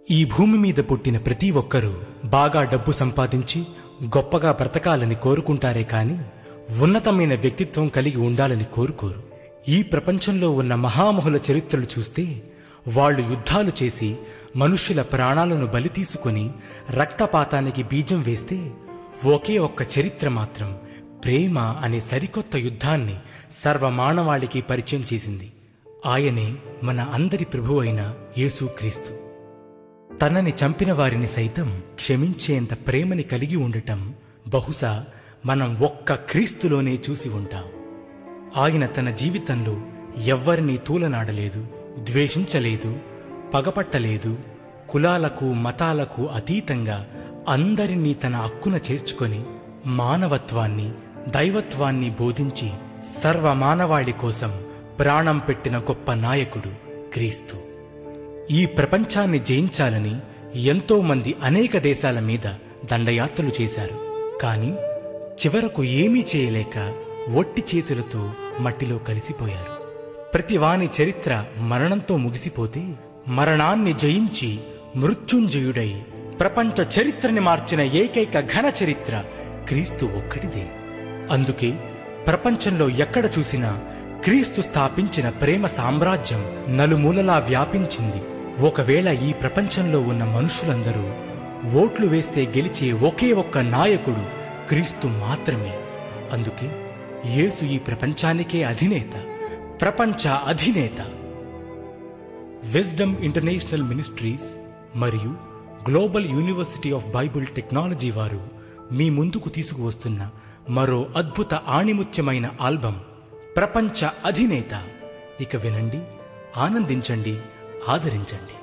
ఈ భూమి మీద పుట్టిన ప్రతి ఒక్కరూ బాగా డబ్బు సంపాదించి గొప్పగా బ్రతకాలని కోరుకుంటారే కాని ఉన్నతమైన వ్యక్తిత్వం కలిగి ఉండాలని కోరుకోరు ఈ ప్రపంచంలో ఉన్న మహామహుల చరిత్రలు చూస్తే వాళ్ళు యుద్ధాలు చేసి మనుష్యుల ప్రాణాలను బలి తీసుకొని రక్తపాతానికి బీజం వేస్తే ఒకే ఒక్క చరిత్ర మాత్రం ప్రేమ అనే సరికొత్త యుద్ధాన్ని సర్వమానవాళికి పరిచయం చేసింది ఆయనే మన అందరి ప్రభువైన యేసుక్రీస్తు తనని చంపిన వారిని సైతం క్షమించేంత ప్రేమని కలిగి ఉండటం బహుశా మనం ఒక్క క్రీస్తులోనే చూసి ఉంటాం ఆయన తన జీవితంలో ఎవ్వరినీ తూలనాడలేదు ద్వేషించలేదు పగపట్టలేదు కులాలకు మతాలకు అతీతంగా అందరినీ తన హక్కున చేర్చుకొని మానవత్వాన్ని దైవత్వాన్ని బోధించి సర్వమానవాళి కోసం ప్రాణం పెట్టిన గొప్ప నాయకుడు క్రీస్తు ఈ ప్రపంచాన్ని జయించాలని ఎంతో మంది అనేక దేశాల మీద దండయాత్రలు చేశారు కానీ చివరకు ఏమీ చేయలేక ఒట్టి చేతులతో మట్టిలో కలిసిపోయారు ప్రతి వాని చరిత్ర మరణంతో ముగిసిపోతే మరణాన్ని జయించి మృత్యుంజయుడై ప్రపంచ చరిత్రని మార్చిన ఏకైక ఘన చరిత్ర క్రీస్తు ఒక్కడిదే అందుకే ప్రపంచంలో ఎక్కడ చూసినా క్రీస్తు స్థాపించిన ప్రేమ సామ్రాజ్యం నలుమూలలా వ్యాపించింది ఒకవేళ ఈ ప్రపంచంలో ఉన్న మనుషులందరూ ఓట్లు వేస్తే గెలిచే ఒకే ఒక్క నాయకుడు క్రీస్తు మాత్రమే అందుకే యేసు ఈ ప్రపంచానికే అధినేత ప్రపంచ అధినేత విజ్డమ్ ఇంటర్నేషనల్ మినిస్ట్రీస్ మరియు global university of Bible technology వారు మీ ముందుకు తీసుకువస్తున్న మరో అద్భుత ఆణిముత్యమైన ఆల్బం ప్రపంచ అధినేత ఇక వినండి ఆనందించండి ఆదరించండి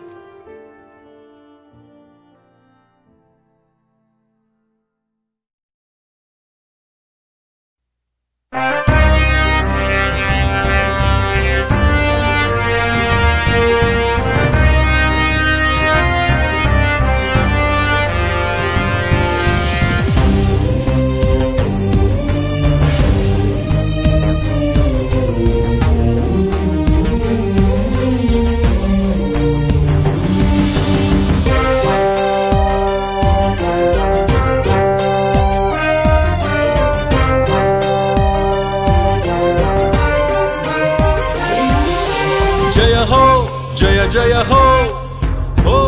జయ హో జయ జయ హో ఓ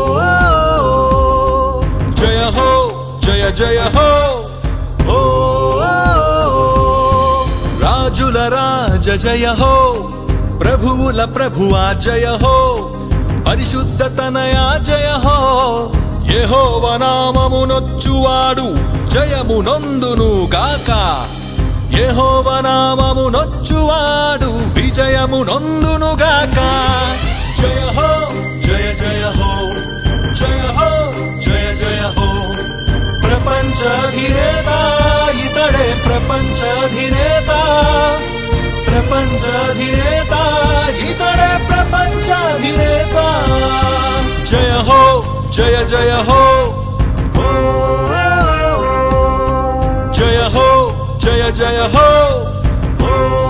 జయ హో జయ జయ హో ఓ రాజుల రాజ జయ హో ప్రభువుల ప్రభువా జయ హో పరిశుద్ధ తనయా జయ హో యెహోవ నామమునొచ్చువాడు జయమునొందును గాక యెహోవ నామమునొచ్చువాడు విజయమునొందునుగాక జయ హో జయ జయ హో జయ హో జయ జయ హో ప్రపంచాధినేత ఇతడే ప్రపంచాధినేత ప్రపంచాధినేత ఇతడే ప్రపంచాధినేత జయ హో జయ జయ హో ఓ జయ హో జయ జయ హో ఓ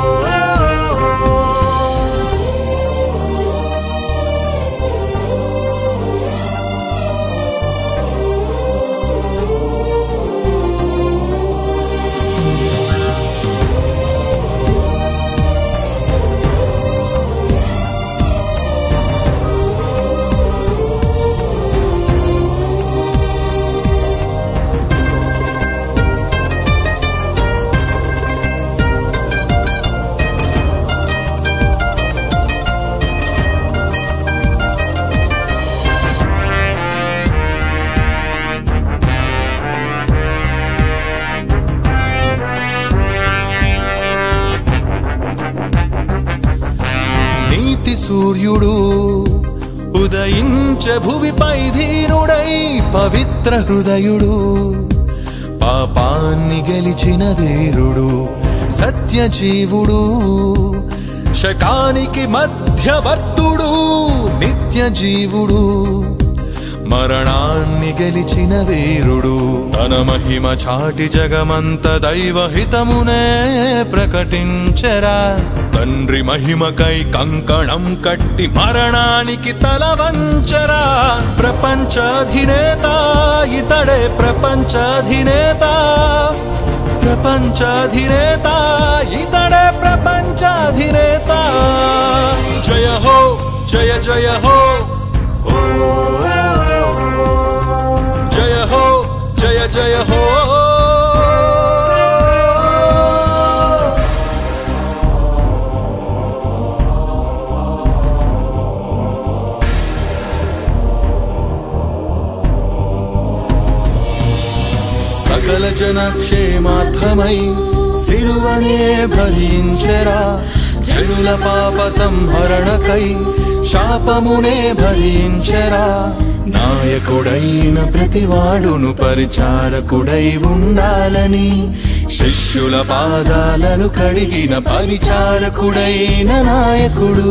నీతి సూర్యుడు ఉదయించే భువిపై ధీరుడై పవిత్ర హృదయుడు పాపాన్ని గెలిచిన ధీరుడు సత్యజీవుడు శకానికి మధ్యవర్తుడు నిత్య జీవుడు మరణాన్ని గెలిచిన వీరుడు తన మహిమ చాటి జగమంత దైవహితమునే ప్రకటించరా తండ్రి మహిమకై కంకణం కట్టి మరణానికి తల వంచరా ప్రపంచాధినేత ఇతడే ప్రపంచాధినేత ప్రపంచాధినేత ఇతడే ప్రపంచాధినేత జయ హో జయ జయ హో జయ హో జయ జయ హో సకల జన క్షేమార్థమై సిలువనే భరించెరా జనుల పాప సంహరణకై శాపమునే భరించెరా నాయకుడైన ప్రతివాడును పరిచారకుడై ఉండాలని శిష్యుల పాదాలను కడిగిన పరిచారకుడైన నాయకుడు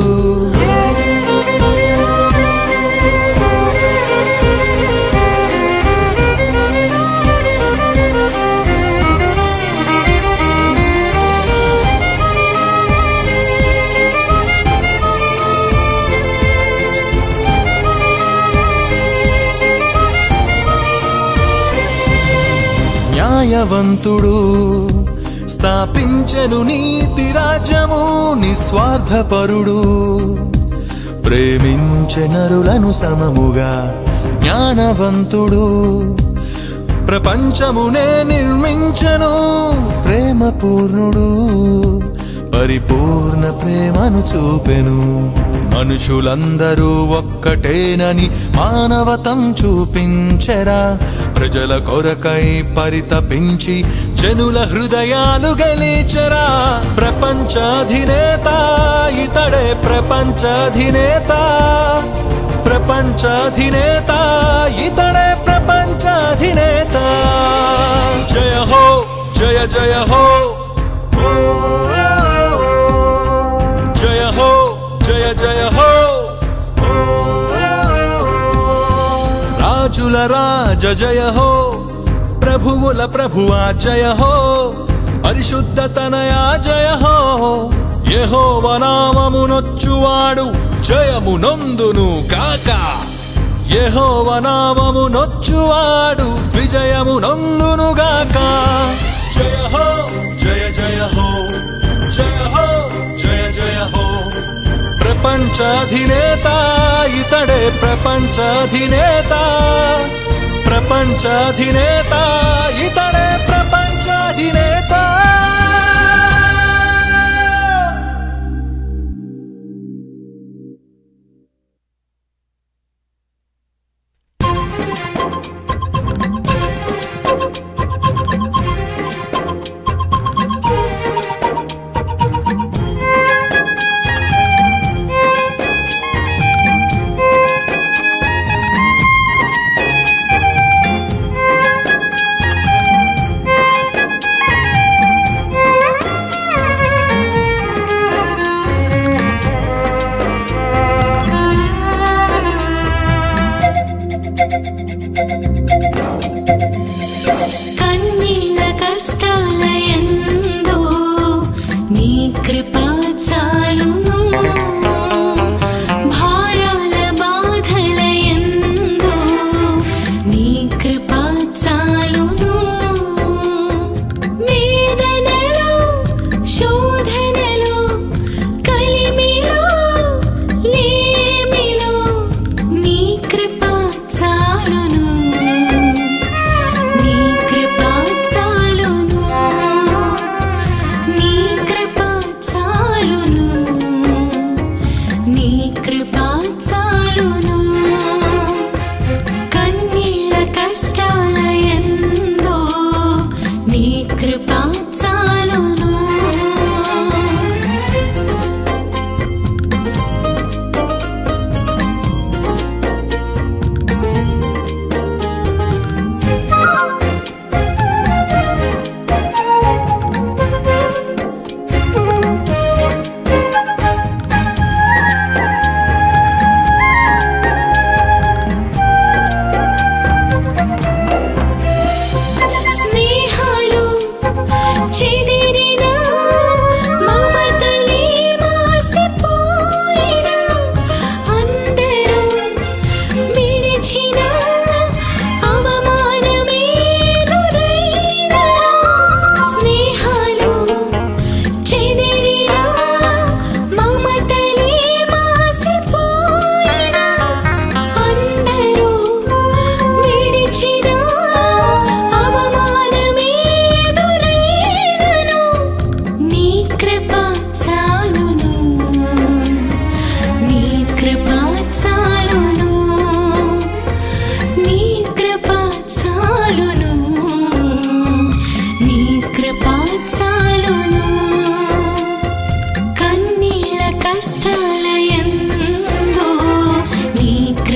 న్యాయవంతుడు స్థాపించెను నీతి రాజ్యము నిస్వార్థపరుడు ప్రేమించె నరులను సమముగా జ్ఞానవంతుడు ప్రపంచమునే నిర్మించను ప్రేమ పూర్ణుడు పరిపూర్ణ ప్రేమను చూపెను మనుషులందరూ ఒక్కటేనని మానవతం చూపించెరా ప్రజల కొరకై పరితపించి జనుల హృదయాలు గెలిచెరా ప్రపంచాధినేత ఇతడే ప్రపంచాధినేత ప్రపంచాధినేత ఇతడే ప్రపంచాధినేత జయ హో జయ జయ హో జయ హో జయ జయ హో రాజుల రాజ జయ హో ప్రభువుల ప్రభువా జయ హో పరిశుద్ధ తనయా జయ హో యెహోవ నామమునొచ్చువాడు జయమునొందును కాక యెహోవ నామమునొచ్చువాడు విజయమునొందును గాక జయ హో జయ జయ హో జయ హో జయ జయ హో ప్రపంచాధినేత ఇతడే ప్రపంచాధినేత ప్రపంచాధినేత ఇతడే ప్రపంచాధినేత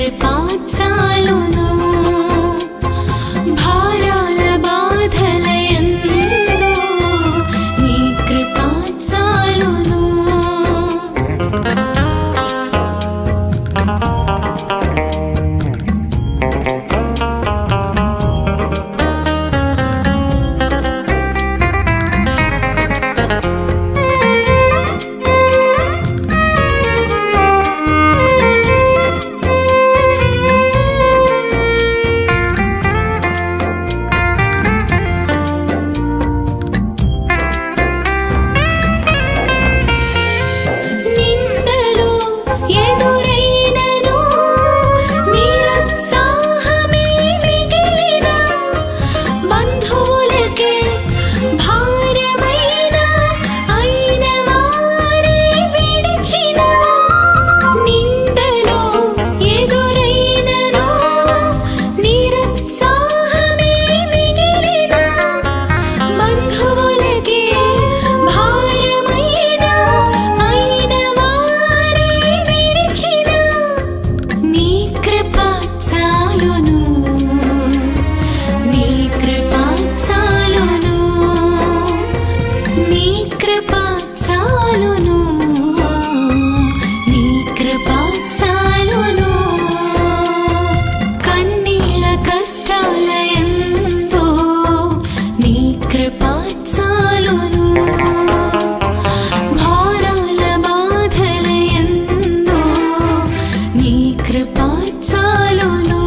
కృపా చాలును భారాల బాధల యందు నీ కృపా చాలును నిందలు ఎదురైనను నిరుత్సాహమే మిగిలిన బంధువులకే భారమైన అయిన వారే విడిచిన నిందలు ఎదురైనను నిరుత్సాహమే మిగిలిన బంధువులకే భారమైన అయిన వారే విడిచిన నీ కృప చాలును నీ కృప చాలును నీ కృప చాలును నీ కృప చాలును కన్నీళ్ళ కష్టాల ఎంతో నీ కృప చాలును భారాల బాధల ఎందో నీ కృప చాలును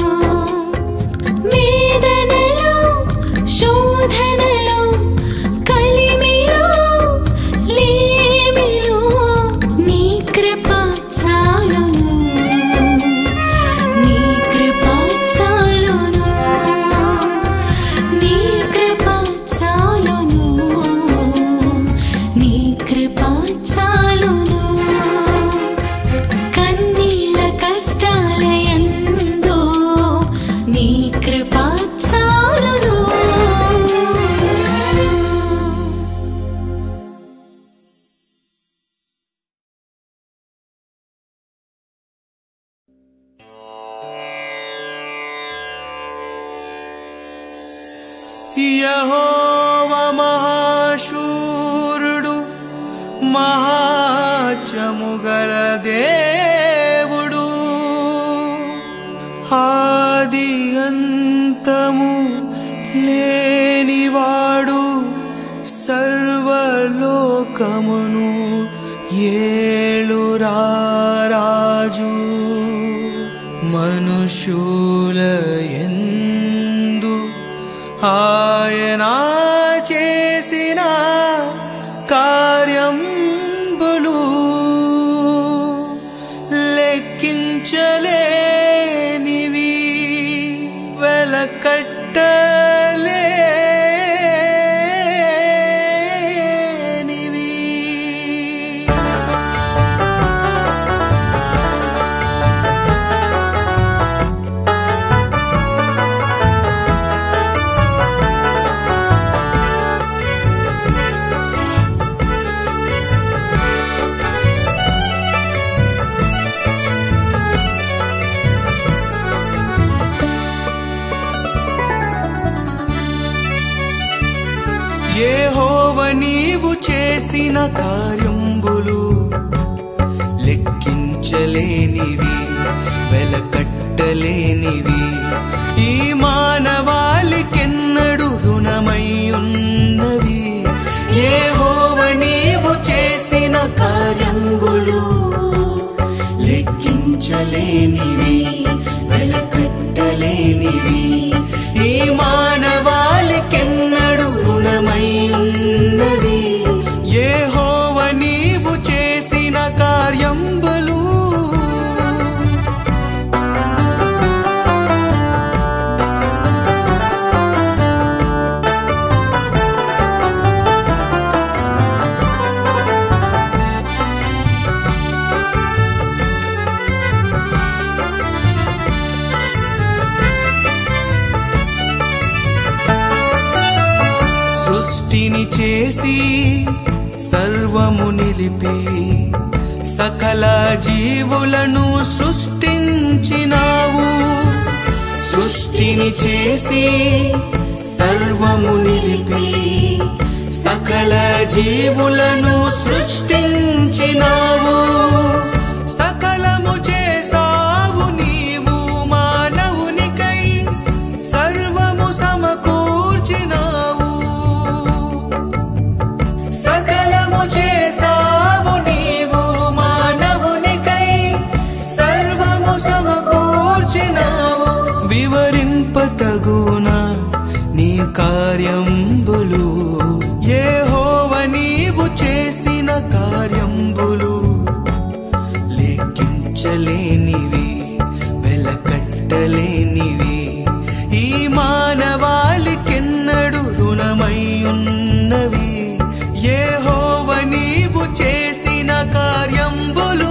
వేదనలో శోధనలో కలిమిలో లేమిలో నీ కృప చాలును నీ కృప చాలును నీ కృప చాలును నీ కృప చాలును కన్నీళ్ళ కష్టాల ఎందో నీ కృప చాలును యహోవ మహాశూరుడు మహాచముగల దేవుడు ఆది అంతము లేనివాడు సర్వలోకమును ఏలురారాజు మనుషుల ఎందు ఆయన చేసిన కార్యంబులు లెక్కించలేనివి వెలకట్టలేనివి యెహోవ నీవు చేసిన కార్యంబులు లెక్కించలేనివి వెలకట్టలేనివి ఈ మానవాళికెన్నడు రుణమై ఉన్నవి యెహోవ నీవు చేసిన కార్యంబులు లెక్కించలేనివి వెలకట్టలేనివి ఈ మానవాళికెన్నడు రుణమై ఉన్నవి యెహోవ నీవు చేసిన కార్యంబులు సృష్టిని చేసి సర్వము నిలిపి సకల జీవులను సృష్టించినావు సృష్టిని చేసి సర్వము నిలిపి సకల జీవులను సృష్టించినావు సకలము చేసావు నీవు మానవునికై సర్వము సమకూర్చినావు సకలము చేసావు నీవు మానవునికై సర్వము సమకూర్చినావు వివరింపతగున నీ కార్యంబులు యెహోవ నీవు చేసిన కార్యంబులు లెక్కించలేనివి వెలకట్టలేనివి ఈ మానవాళికెన్నడు రుణమై ఉన్నవి యెహోవ నీవు చేసిన కార్యంబులు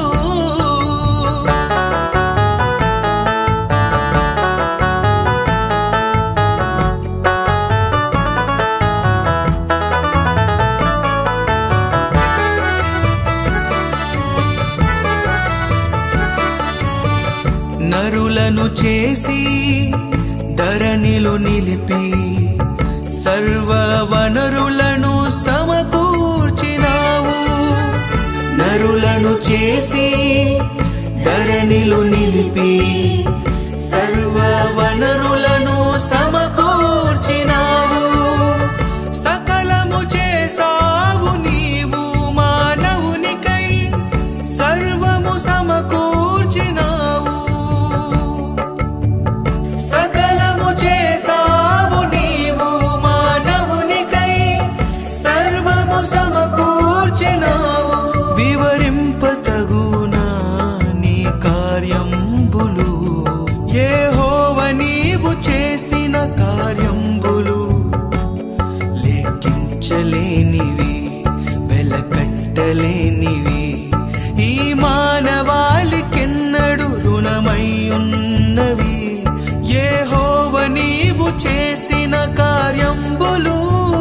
నరులను చేసి ధరణిలో నిలిపి సర్వ వనరులను సమకూర్చినావు నరులను చేసి ధరణిలో నిలిపి సర్వ వనరులను సమకూర్చినావు సకలము చేసావు నీవు మానవునికై సర్వము సమకూర్చినావు సకలము చేసావు నీవు మానవునికై సర్వము సమకూర్చినావు వివరింపతగున నీ కార్యంబులు యెహోవ నీవు చేసిన కార్యంబులు లెక్కించలేనివి వెలకట్టలేనివి ఈ మానవాళికెన్నడు రుణమై ఉన్నవి యెహోవ నీవు చేసిన కార్యంబులు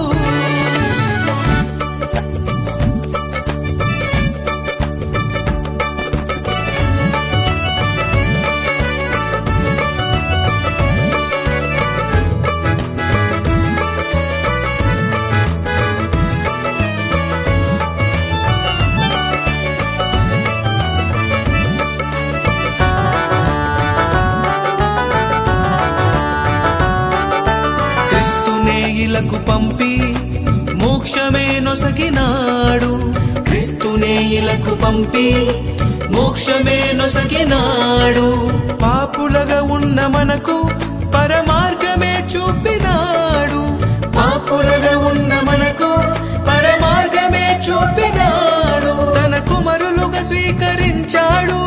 క్రిస్తునే ఇలకు పంపి మోక్షమే నొసగినాడు క్రిస్తునే ఇలకు పంపి మోక్షమే నొసగినాడు పాపులగా ఉన్న మనకు పరమార్గమే చూపినాడు పాపులగా ఉన్న మనకు పరమార్గమే చూపినాడు తన కుమరులుగా స్వీకరించాడు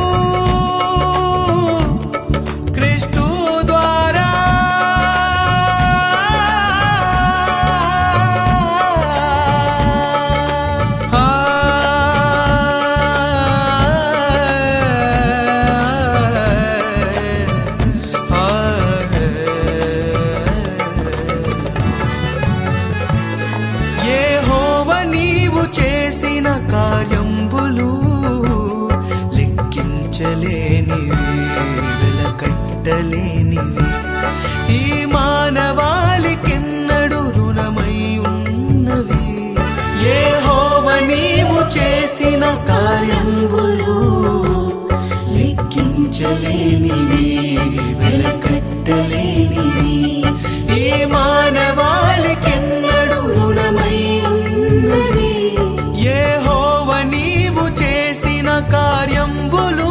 క్రీస్తు ద్వారా ఆ, ఆ, యెహోవ నీవు చేసిన కార్యంబులు లెక్కించలేనివి వెలకట్టలేనివి ఈ మానవాళికెన్నడు రుణమై ఉన్నవి యెహోవ నీవు చేసిన కార్యంబులు లెక్కించలేనివి వెలకట్టలేనివి ఈ మానవాళికెన్నడు రుణమై ఉన్నవి యెహోవ నీవు చేసిన కార్యంబులు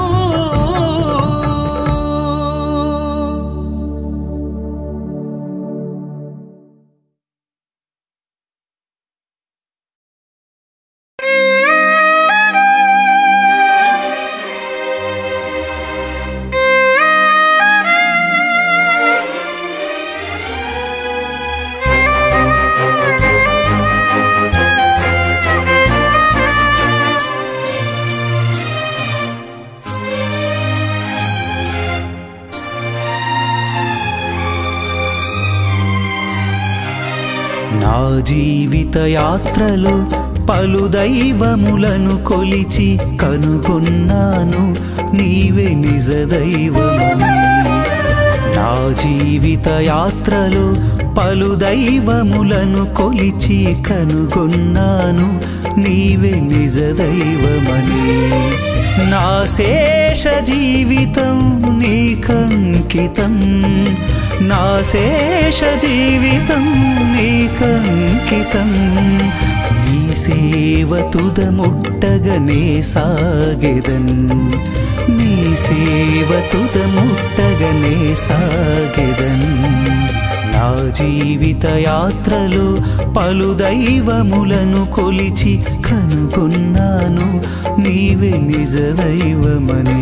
నా జీవిత యాత్రలో పలు దైవములను కొలిచి కనుగొన్నాను నీవే నిజ దైవమని నా జీవిత యాత్రలో పలు దైవములను కొలిచి కనుగొన్నాను నీవే నిజ దైవమని నా శేష జీవితం నీకంకితం నా శేష జీవితం నీకంకితం నీ సేవ తుదముట్టగనే సాగెదన్ నీ సేవ తుదముట్టగనే సాగెదన్ నా జీవిత యాత్రలో పలు దైవములను కొలిచి కనుగొన్నాను నీవే నిజ దైవమని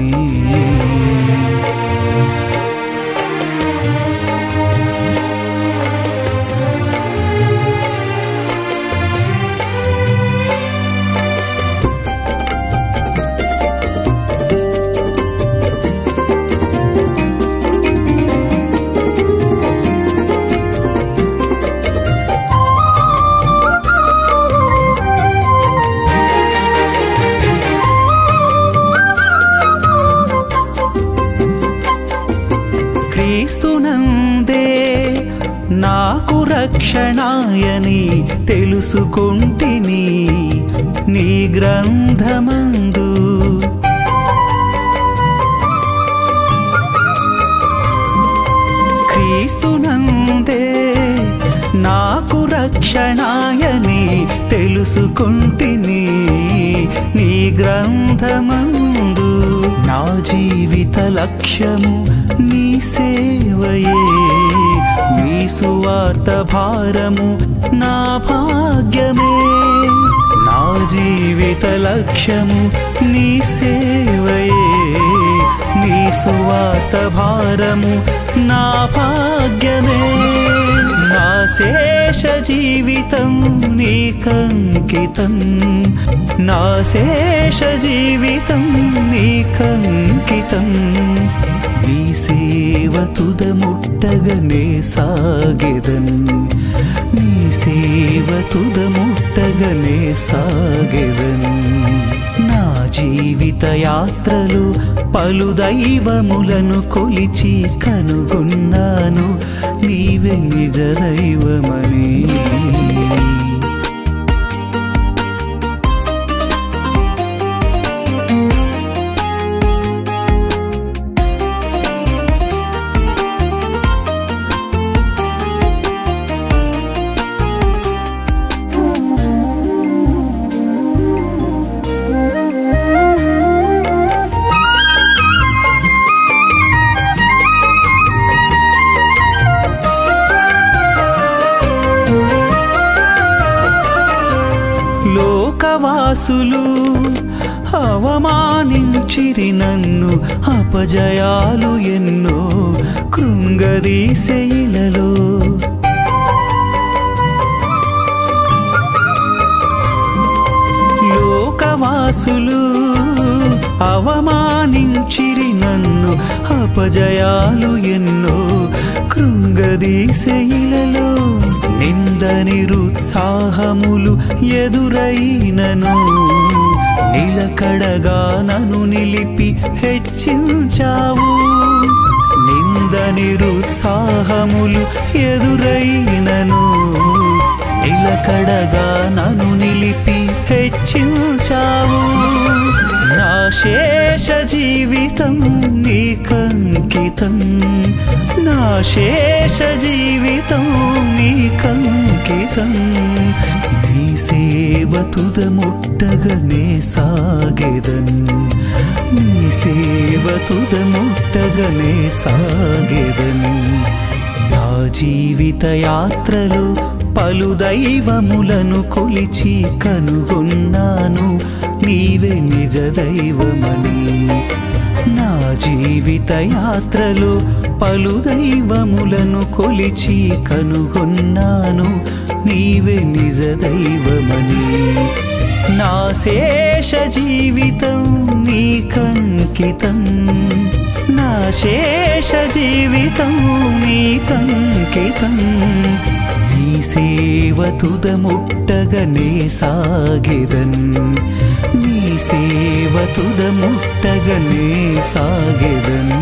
క్రీస్తునందే నాకు రక్షణాయని తెలుసుకుంటిని నీ గ్రంథమందు క్రీస్తునందే నాకు రక్షణాయని తెలుసుకుంటిని నీ గ్రంథమందు నా జీవిత లక్ష్యము నీ సేవయే నీ సువార్త భారము నా భాగ్యమే నా జీవిత లక్ష్యము నీ సేవయే నీ సువార్త భారము నా భాగ్యమే నా శేష జీవితం నీకంకితం నా శేష జీవితం నీకంకితం నీ సేవ తుదముట్టగనే సాగెదన్ నీ సేవ తుదముట్టగనే సాగెదన్ నా జీవిత యాత్రలో పలు దైవములను కొలిచి కనుగొన్నాను నీవే నిజ దైవమని లోకవాసులు అవమానించిరి నన్ను అపజయాలు ఎన్నో కృంగదీశైలలో లోకవాసులు అవమానించిరి నన్ను అపజయాలు ఎన్నో కృంగదీశైలలో నింద నిరుత్సాహములు ఎదురైనను నిలకడగా నన్ను నిలిపి హెచ్చించావు నింద నిరుత్సాహములు ఎదురైనను నిలకడగా నన్ను నిలిపి హెచ్చించావు నా శేష జీవితం నీకంకితం నా శేష జీవితం నీకంకితం నీ సేవ తుదముట్టగనే సాగెదన్ నీ సేవ తుదముట్టగనే సాగెదన్ నా జీవిత యాత్రలో పలు దైవములను కొలిచి కనుగొన్నాను నీవే నిజ దైవమని నా జీవిత యాత్రలో పలు దైవములను కొలిచి కనుగొన్నాను నీవే నిజ దైవమని నా శేష జీవితం నీకంకితం నా శేష జీవితం నీకంకితం నీ సేవ తుదముట్టగనే సాగెదన్ నీ సేవ తుదముట్టగనే సాగెదన్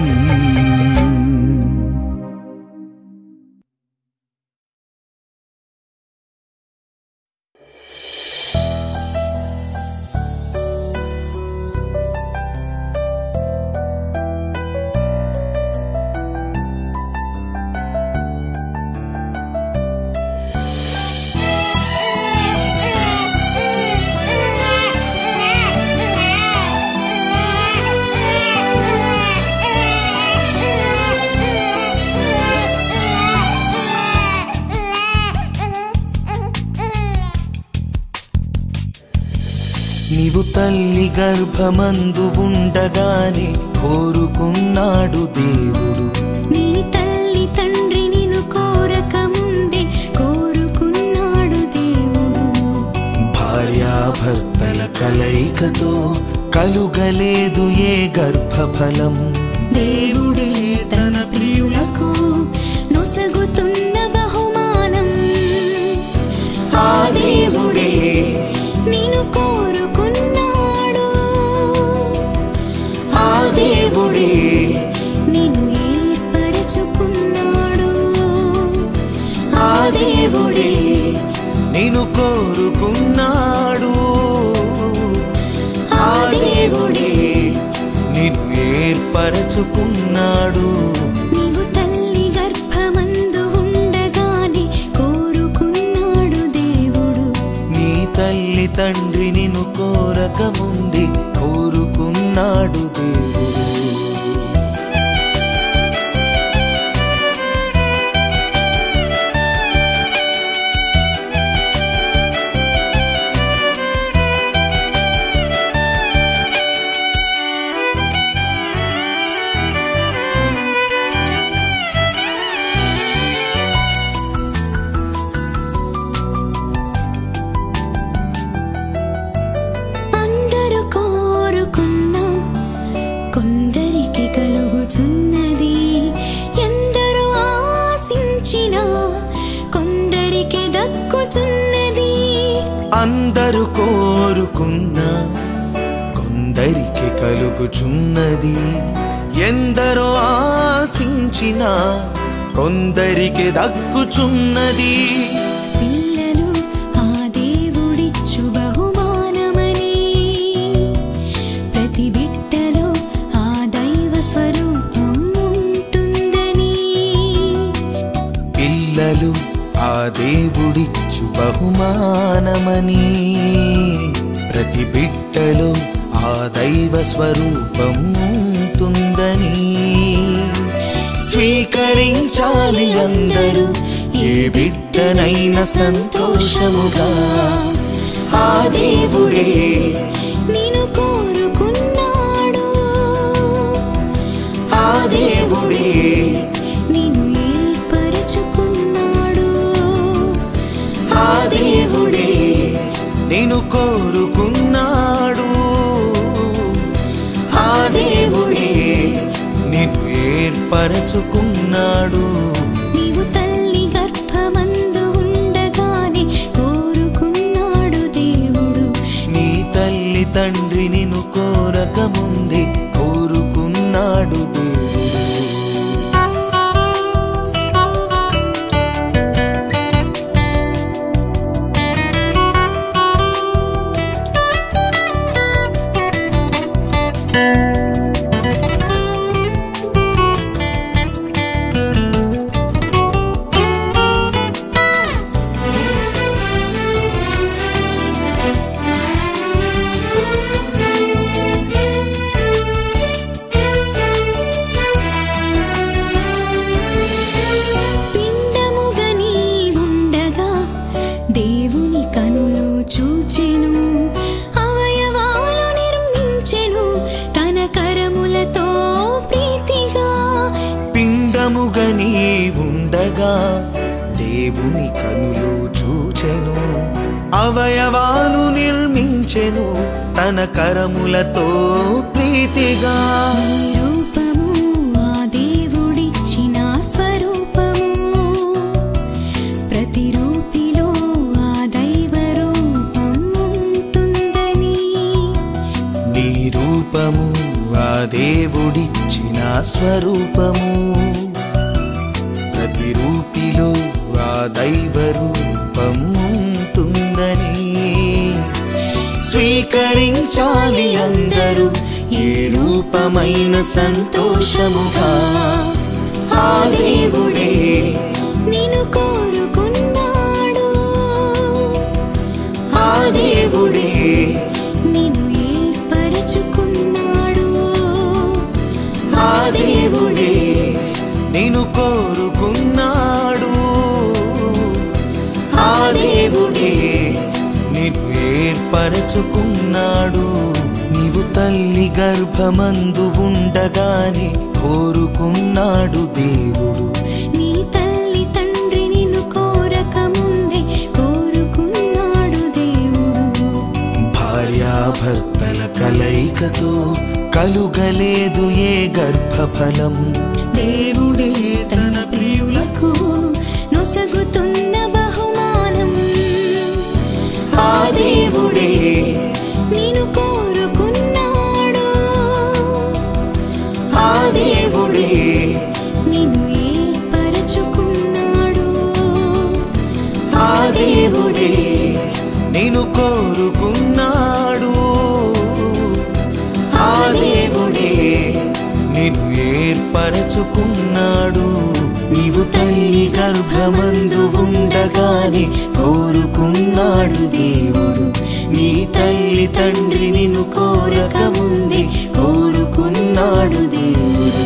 నీవు తల్లి గర్భమందు ఉండగానే కోరుకున్నాడు దేవుడు నీ తల్లి తండ్రి నిన్ను కోరక ముందే కోరుకున్నాడు దేవుడు భార్యాభర్తల కలయికతో కలుగలేదు ఏ గర్భఫలం దేవుడే తన ప్రియులకు నొసగుతున్న బహుమానం ఆ దేవుడే నిన్ను కోరుకున్నాడు ఆ దేవుడే నిన్ను ఏర్పరచుకున్నాడు ఆ దేవుడే నేను కోరుకున్నాడు ఆ దేవుడే నిన్ను ఏర్పరచుకున్నాడు నీవు తల్లి గర్భమందు ఉండగానే కోరుకున్నాడు దేవుడు నీ తల్లి తండ్రి నిన్ను కోరక ముందే కోరుకున్నాడు దేవుడు అందరూ కోరుకున్నా కొందరికి కలుగుచున్నది ఎందరో ఆశించినా కొందరికి దక్కుచున్నది అందరూ కోరుకున్నా కొందరికి కలుగుచున్నది ఎందరో ఆశించినా కొందరికి దక్కుచున్నది పిల్లలు ఆ దేవుడిచ్చు బహుమానమని ప్రతి బిడ్డలో ఆ దైవ స్వరూపం ఉంటుందని పిల్లలు ఆ దేవుడిచ్చు బహుమానమని ప్రతి బిడ్డలో ఆ దైవ స్వరూపం ఉంటుందని స్వీకరించాలి అందరూ ఏ బిడ్డనైనా సంతోషముగా ఆ దేవుడే నిన్ను కోరుకున్నాడు ఆ దేవుడే నిన్ను ఏర్పరచుకున్నాడు ఆ దేవుడే నేను కోరుకున్నాడు ఆ దేవుడే నిన్ను ఏర్పరచుకున్నాడు నీవు తల్లి గర్భమందు ఉండగానే కోరుకున్నాడు దేవుడు నీ తల్లి తండ్రి నిన్ను కోరక ముందే కోరుకున్నాడు దేవుడు పిండముగా నీ ఉండగా దేవుని కనులు చూచెను అవయవాలు నిర్మించెను తన కరములతో ప్రీతిగా పిండముగా నీ ఉండగా దేవుని కనులు చూచెను అవయవాలు నిర్మించెను తన కరములతో ప్రీతిగా నీ రూపము ఆ దేవుడిచ్చిన స్వరూపము ప్రతిరూపము స్వరూపము ప్రతిరూపిలో ఆ దైవ రూపం ఉంటుందని స్వీకరించాలి అందరూ ఏ రూపమైన సంతోషముగా ఆ దేవుడే నిన్ను కోరుకున్నాడు ఆ దేవుడే నిన్ను ఏర్పరచుకున్నాడు ఆ దేవుడే నేను కోరుకున్నాడు ఆ దేవుడే నిన్ను ఏర్పరచుకున్నాడు నీవు తల్లి గర్భమందు ఉండగానే కోరుకున్నాడు దేవుడు నీ తల్లి తండ్రి నిన్ను కోరక ముందే కోరుకున్నాడు దేవుడు భార్యాభర్తల కలయికతో కలుగలేదు ఏ గర్భఫలం దేవుడే తన ప్రియులకు నొసగుతున్న బహుమానం ఆ దేవుడే నిన్ను కోరుకున్నాడు ఆ దేవుడే నిన్ను ఏర్పరచుకున్నాడు ఆ దేవుడే నేను కోరుకున్నాడు ఆ దేవుడే నిన్ను ఏర్పరచుకున్నాడు నీవు తల్లి గర్భమందు ఉండగానే కోరుకున్నాడు దేవుడు నీ తల్లి తండ్రి నిన్ను కోరక ముందే కోరుకున్నాడు దేవుడు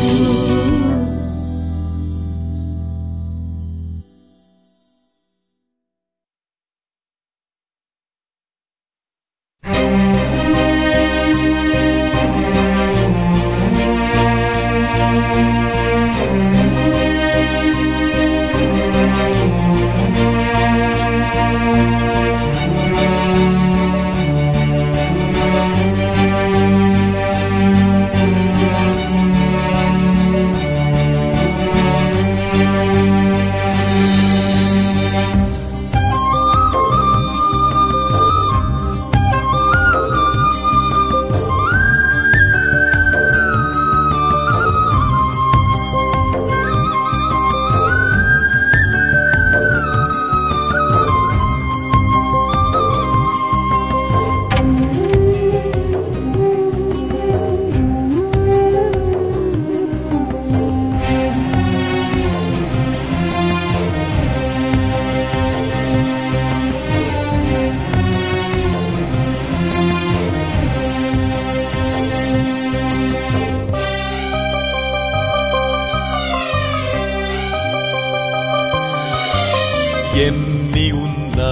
ఎన్ని ఉన్నా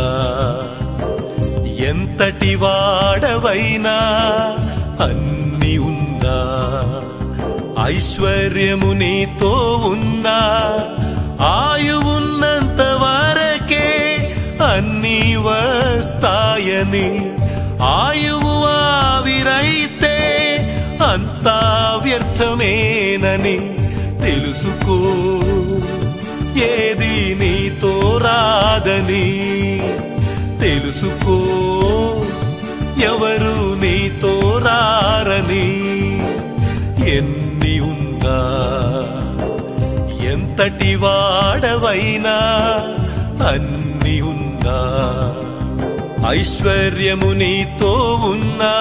ఎంతటి వాడవైనా అన్ని ఉన్నా ఐశ్వర్యము నీతో ఉన్నా ఆయువున్నంత వరకే అన్ని వస్తాయని ఆయువు ఆవిరైతే అంతా వ్యర్థమేనని తెలుసుకో ఏది నీతో రాదని తెలుసుకో ఎవరు నీతో రారని ఎన్ని ఉన్నా ఎంతటి వాడవైనా అన్ని ఉన్నా ఐశ్వర్యము నీతో ఉన్నా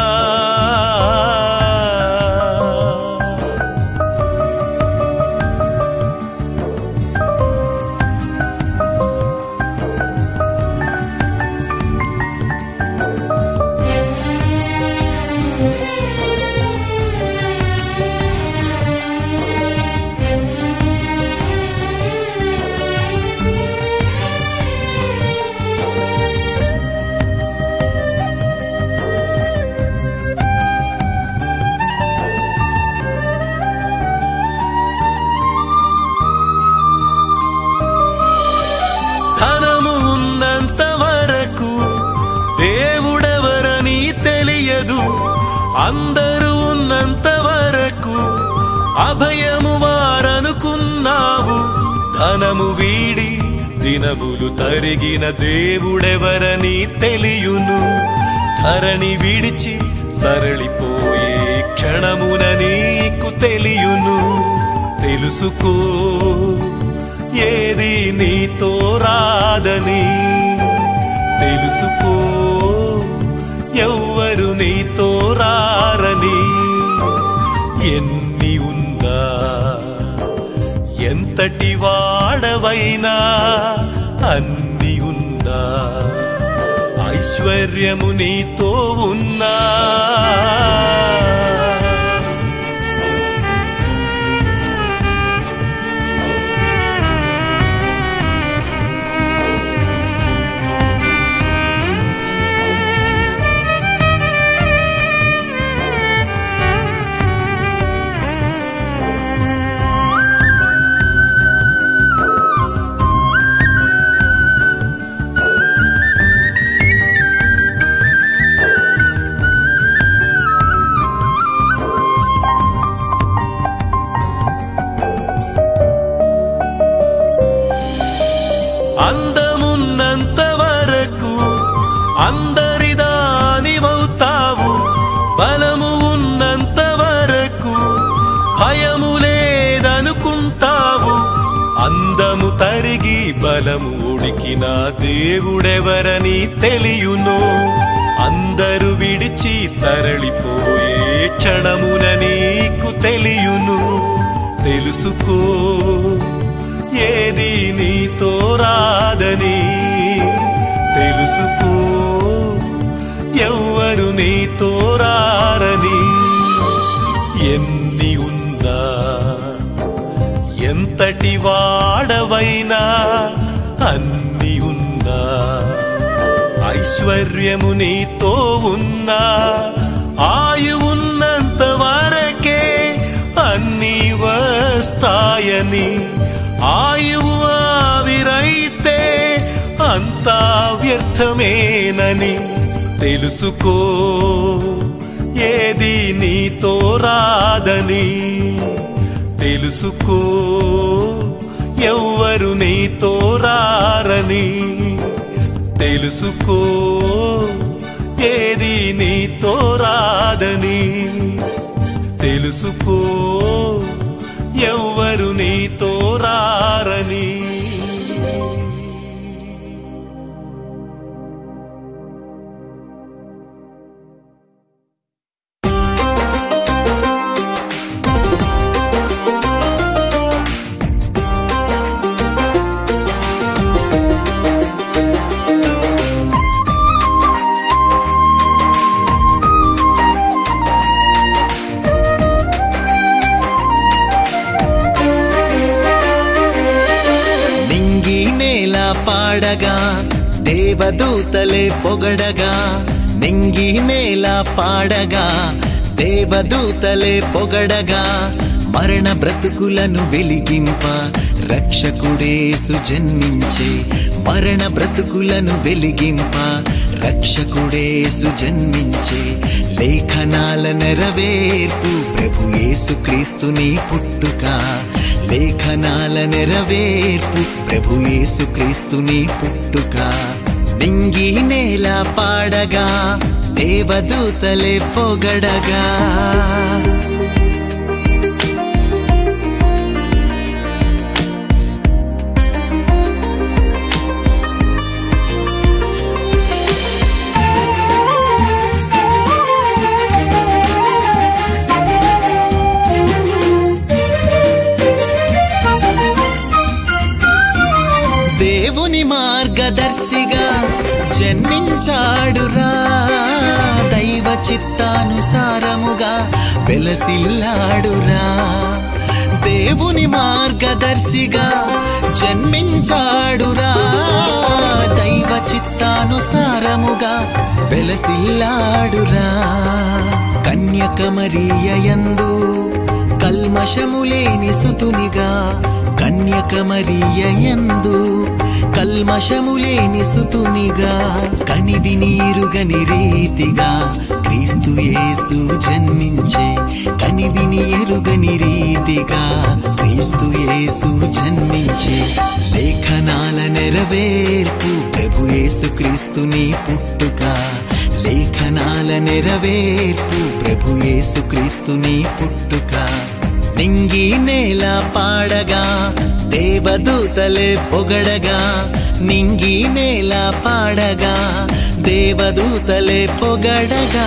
ధనము ఉన్నంత వరకు దేవుడెవరని తెలియదు అందరూ ఉన్నంత వరకు అభయము వారనుకున్నావు ధనము వీడి దినములు తరిగిన దేవుడెవరని తెలియును ధరణి విడిచి తరలిపోయే క్షణమున నీకు తెలియును తెలుసుకో ఏది నీతో రాదని తెలుసుకో ఎవ్వరు నీతో రారని ఎన్ని ఉన్నా ఎంతటి వాడవైనా అన్ని ఉన్నా ఐశ్వర్యము నీతో ఉన్నా అందమున్నంత వరకు అందరి దానివవుతావు బలము ఉన్నంత వరకు భయము లేదనుకుంటావు అందము తరిగి బలము ఉడికిన దేవుడెవరని తెలియును అందరు విడిచి తరలిపోయే క్షణమున నీకు తెలియును తెలుసుకో ఏది నీతో రాదని తెలుసుకో ఎవ్వరు నీతో రారని ఎన్ని ఉన్నా ఎంతటి వాడవైనా అన్ని ఉన్నా ఐశ్వర్యము నీతో ఉన్నా ఆయువున్నంత వరకే అన్ని వస్తాయని ఆయువు ఆవిరైతే అంతా వ్యర్థమేనని తెలుసుకో ఏది నీతో రాదని తెలుసుకో ఎవ్వరు నీతో రారని తెలుసుకో ఏది నీతో రాదని తెలుసుకో ఎవ్వరు నీతో రారని నింగి నేల పాడగా దేవదూతలే పొగడగా నింగి నేల పాడగా దేవదూతలే పొగడగా మరణ బ్రతుకులను వెలిగింప రక్షకుడేసు జన్మించే మరణ బ్రతుకులను వెలిగింప రక్షకుడేసు జన్మించే లేఖనాల నెరవేర్పు ప్రభు యేసు క్రీస్తుని పుట్టుక లేఖనాల నెరవేర్పు ప్రభు యేసు క్రీస్తుని పుట్టుక నింగి నేల పాడగా దేవదూతలే పొగడగా దేవుని మార్గదర్శిగా జన్మించాడురా దైవ చిత్తానుసారముగా వెలసిల్లాడురా దేవుని మార్గదర్శిగా జన్మించాడురా దైవ చిత్తానుసారముగా వెలసిల్లాడురా కన్యకమరీయ యందు కల్మషములేని సుతునిగా కన్యకమరీయ యందు కల్మషములేని సుతునిగా కనివి నీరుగని రీతిగా క్రీస్తు యేసు జన్మించే కనివిని ఎరుగని రీతిగా క్రీస్తు యేసు జన్మించే లేఖనాల నెరవేర్పు ప్రభు యేసు క్రీస్తుని పుట్టుక లేఖనాల నెరవేర్పు ప్రభు యేసు క్రీస్తుని పుట్టుక నింగి నేల పాడగా దేవదూతలే పొగడగా నింగి నేల పాడగా దేవదూతలే పొగడగా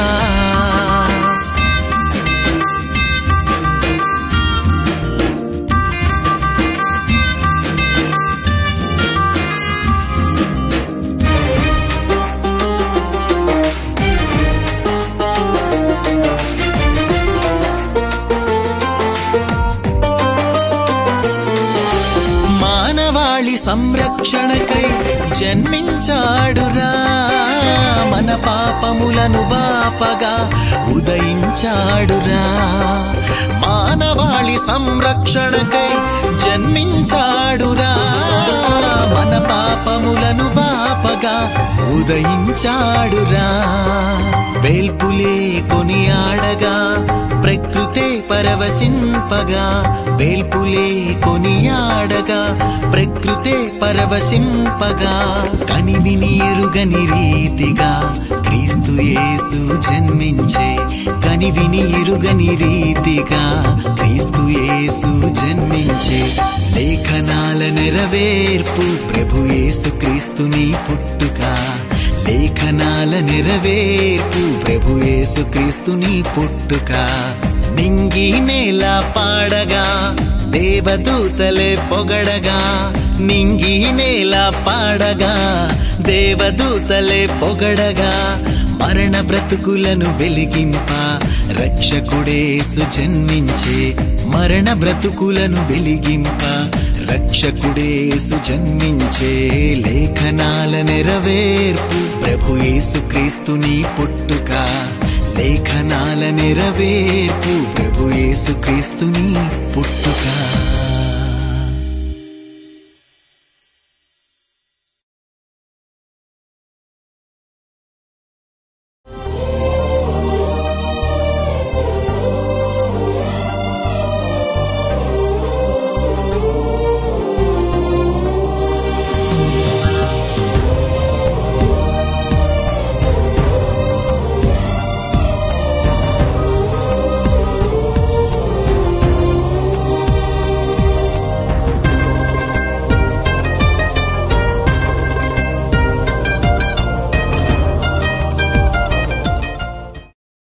మానవాళి సంరక్షణకై జన్మించాడురా మన పాపములను బాపగా ఉదయించాడురా మానవాళి సంరక్షణకై జన్మించాడురా మన పాపములను బాపగా ఉదయించాడురా వేల్పులే కొనియాడగా ప్రకృతే పరవశింపగా వేల్పులే కొనియాడగా ప్రకృతే పరవశింపగా కనివిని ఎరుగని రీతిగా క్రీస్తు యేసు జన్మించే కనివిని ఎరుగని రీతిగా క్రీస్తు యేసు జన్మించే లేఖనాల నెరవేర్పు ప్రభు యేసు క్రీస్తుని పుట్టుక లేఖనాల నెరవేర్పు ప్రభు యేసు క్రీస్తుని పుట్టుక నింగి నేల పాడగా దేవదూతలే పొగడగా నింగి నేల పాడగా దేవదూతలే పొగడగా మరణ బ్రతుకులను వెలిగింప రక్షకుడేసు జన్మించే మరణ బ్రతుకులను వెలిగింప రక్షకుడేసు జన్మించే లేఖనాల నెరవేర్పు ప్రభు యేసు క్రీస్తుని పుట్టుక లేఖనాల నెరవేర్పు ప్రభు యేసు క్రీస్తుని పుట్టుక